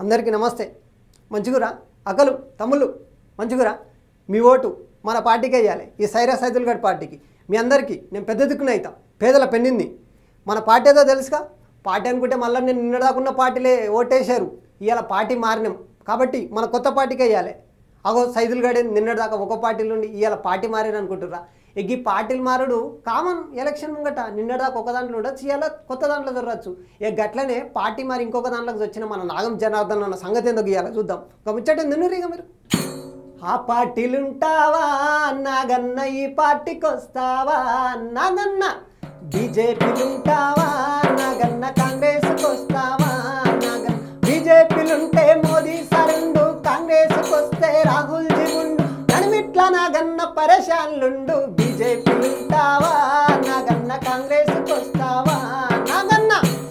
అందరికీ నమస్తే మంచిగురా అక్కలు తమ్ముళ్ళు మంచిగురా మీ ఓటు మన పార్టీకి వేయాలి ఈ సైరా సైదుల్ గడ్ పార్టీకి మీ అందరికీ నేను పెద్ద దిక్కున అవుతా పేదల పెన్నింది మన పార్టీ ఏదో తెలుసుగా పార్టీ అనుకుంటే మళ్ళీ నేను నిన్నదాకున్న పార్టీలే ఓటేశారు ఇవాళ పార్టీ మారినాం కాబట్టి మన కొత్త పార్టీకి వేయాలి అగో సైదుల్ గడే నిన్నటిదాకా ఒక పార్టీలో ఉండి ఇవాళ పార్టీ మారారు అనుకుంటుర్రా ఇక ఈ పార్టీలు మారుడు కామన్ ఎలక్షన్ ముంగట నిన్నటిదాకా ఒక దాంట్లో ఉండొచ్చు ఇవాళ కొత్త దాంట్లో దొరకచ్చు ఇక గట్లనే పార్టీ మరి ఇంకొక దాంట్లోకి వచ్చిన మన నాగం జనార్దన్ అన్న సంగతి ఎందుకు ఇవ్వాలి చూద్దాం ఒక ముచ్చట నిన్నురు ఇక మీరు ఆ పార్టీలుంటావా నాగన్న ఈ పార్టీకి వస్తావా నాగన్న బీజేపీలుంటావా నాగన్న కాంగ్రెస్కి వస్తావా నాగన్న బీజేపీలుంటే మోదీ సరుండు కాంగ్రెస్కి వస్తే రాహుల్ జీ ఉండు నడిమిట్ల నాగన్న పరేషాన్లుండు బీజేపీలుంటావా నాగన్న కాంగ్రెస్కి వస్తావా నాగన్న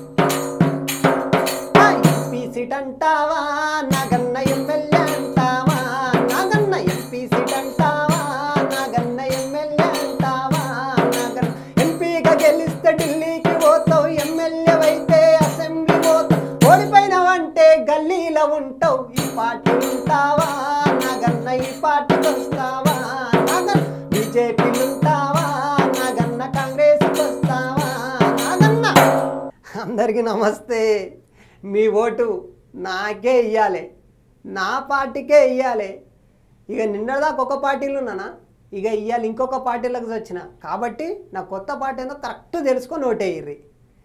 ఎంపీ సీట్ అంటావా నాగన్న ఎమ్మెల్యే అంటావా నాగన్న ఎంపీ సీట్ అంటావా నాగన్న ఎమ్మెల్యే అంటావా నాగన్న ఎంపీగా గెలిస్తే ఢిల్లీకి పోతావు ఎమ్మెల్యే అయితే అసెంబ్లీ పోతావు ఓడిపోయినావంటే గల్లీలో ఉంటావు ఈ పార్టీ ఉంటావా నాగన్న ఈ పార్టీకి వస్తావా నాగన్న బీజేపీలు ఉంటావా నాగన్న కాంగ్రెస్కి వస్తావా నాగన్న అందరికీ నమస్తే మీ ఓటు నాకే ఇయ్యాలి నా పార్టీకే ఇయ్యాలి ఇక నిన్నదాకా ఒక పార్టీలో ఉన్నానా ఇక ఇయ్యాలి ఇంకొక పార్టీలకు వచ్చిన కాబట్టి నా కొత్త పార్టీ ఏందో కరెక్ట్ తెలుసుకొని ఓటేయ్యి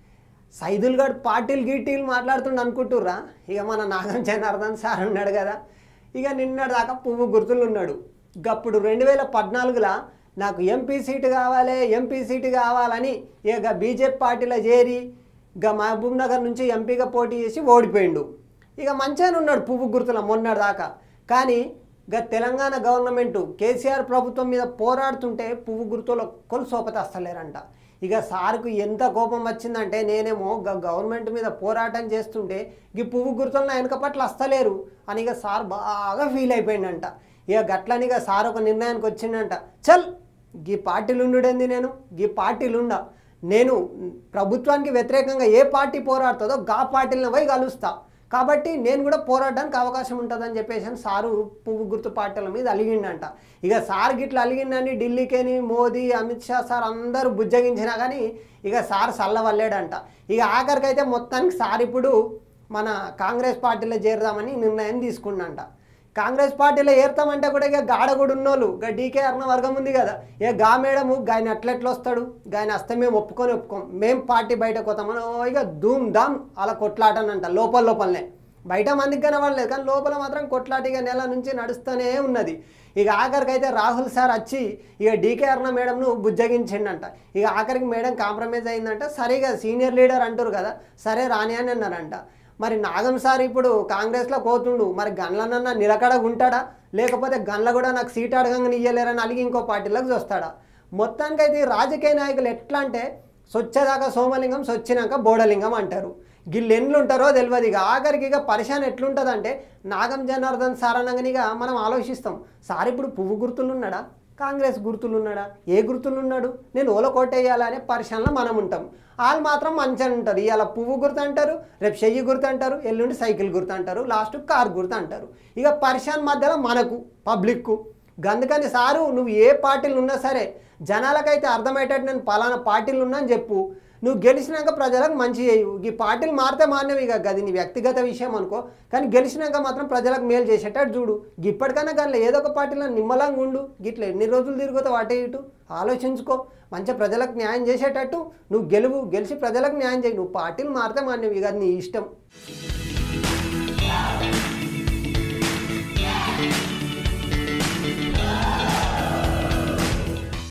సైదుల్ గడ్ పార్టీలు గీటీలు మాట్లాడుతుండ అనుకుంటుర్రా ఇక మన నాగం జనార్దన్ సార్ ఉన్నాడు కదా ఇక నిన్నటిదాకా పువ్వు గుర్తులు ఉన్నాడు గప్పుడు రెండు వేల పద్నాలుగులో నాకు ఎంపీ సీటు కావాలి ఎంపీ సీటు కావాలని ఇక బీజేపీ పార్టీలో చేరి ఇక మహబూబ్ నగర్ నుంచి ఎంపీగా పోటీ చేసి ఓడిపోయిండు ఇక మంచిగానే ఉన్నాడు పువ్వు గుర్తుల మొన్నటి దాకా కానీ ఇక తెలంగాణ గవర్నమెంట్ కేసీఆర్ ప్రభుత్వం మీద పోరాడుతుంటే పువ్వు గుర్తులో కొలు సోపతి వస్తలేరంట ఇక సార్కు ఎంత కోపం వచ్చిందంటే నేనేమో గ- గవర్నమెంట్ మీద పోరాటం చేస్తుంటే ఈ పువ్వు గుర్తులు నా వెనక పట్ల వస్తలేరు అని ఇక సార్ బాగా ఫీల్ అయిపోయిందంట ఇక గట్లని ఇక సార్ ఒక నిర్ణయానికి వచ్చిండంట చల్ గీ పార్టీలు ఉండుడేంది నేను గీ పార్టీలు ఉండ నేను ప్రభుత్వానికి వ్యతిరేకంగా ఏ పార్టీ పోరాడుతుందో గా పార్టీలను పోయి కలుస్తా కాబట్టి నేను కూడా పోరాడడానికి అవకాశం ఉంటుందని చెప్పేసి అని సారు పువ్వు గుర్తు పార్టీల మీద అలిగిండంట ఇక సార్ గిట్ల అలిగిండని ఢిల్లీకేని మోదీ అమిత్ షా సార్ అందరూ బుజ్జగించినా కానీ ఇక సార్ సల్లవల్లేడంట ఇక ఆఖరికైతే మొత్తానికి సార్ ఇప్పుడు మన కాంగ్రెస్ పార్టీలో చేరదామని నిర్ణయం తీసుకున్నంట కాంగ్రెస్ పార్టీలో ఏరుతామంటే కూడా ఇక గాడ కూడా ఉన్నోళ్ళు ఇక డీకే అర్ణ వర్గం ఉంది కదా ఇక గా మేడము గాయన అట్లెట్లా వస్తాడు గాయన వస్తే మేము ఒప్పుకొని ఒప్పుకోం మేము పార్టీ బయటకు పోతామని ఓ ఇక ధూమ్ ధామ్ అలా కొట్లాటనంట లోపల లోపలనే బయట మందికి కనబడలేదు కానీ లోపల మాత్రం కొట్లాట ఇక నెల నుంచి నడుస్తూనే ఉన్నది ఇక ఆఖరికి అయితే రాహుల్ సార్ వచ్చి ఇక డీకే అర్ణ మేడంను బుజ్జగించిండంట ఇక ఆఖరికి మేడం కాంప్రమైజ్ అయిందంట సరిగా సీనియర్ లీడర్ అంటారు కదా సరే రాని అని అన్నారంట మరి నాగం సార్ ఇప్పుడు కాంగ్రెస్లో పోతుండు మరి గన్లనన్నా నిలకడగా ఉంటాడా లేకపోతే గన్ల కూడా నాకు సీట్ అడగంగా ఇయ్యలేరని అలిగి ఇంకో పార్టీలోకి చూస్తాడా మొత్తానికైతే ఈ రాజకీయ నాయకులు ఎట్లా అంటే సొచ్చేదాకా సోమలింగం సొచ్చినాక బోడలింగం అంటారు వీళ్ళు ఎన్ని ఉంటారో తెలియదు ఇక ఆఖరికి ఇక పరిశాన్ ఎట్లుంటుందంటే నాగం జనార్దన్ సార్ అనగానే ఇక మనం ఆలోచిస్తాం సార్ ఇప్పుడు పువ్వు గుర్తులు ఉన్నాడా కాంగ్రెస్ గుర్తులు ఉన్నాడా ఏ గుర్తులు ఉన్నాడు నేను ఓల కోటేయాలనే పరిశానలో మనం ఉంటాం వాళ్ళు మాత్రం మంచిగా ఉంటారు ఇవాళ పువ్వు గుర్తు అంటారు రేపు చెయ్యి గుర్తు అంటారు ఎల్లుండి సైకిల్ గుర్తు అంటారు లాస్ట్ కార్ గుర్తు అంటారు ఇక పరిశాన్ మధ్యలో మనకు పబ్లిక్కు అందుకని సారు నువ్వు ఏ పార్టీలు ఉన్నా సరే జనాలకైతే అర్థమయ్యేటట్టు నేను పలానా పార్టీలు ఉన్నా అని చెప్పు నువ్వు గెలిచినాక ప్రజలకు మంచి చేయు ఈ పార్టీలు మారితే మారినవి ఇక గది నీ వ్యక్తిగత విషయం అనుకో కానీ గెలిచినాక మాత్రం ప్రజలకు మేలు చేసేటట్టు చూడు ఇప్పటికైనా కానీ ఏదో ఒక పార్టీలో నిమ్మలంగా ఉండు గిట్ల ఎన్ని రోజులు తిరుగుతావు అటే ఇటు ఆలోచించుకో మంచిగా ప్రజలకు న్యాయం చేసేటట్టు నువ్వు గెలువు గెలిచి ప్రజలకు న్యాయం చేయి నువ్వు పార్టీలు మారితే మారినవి ఇక అది నీ ఇష్టం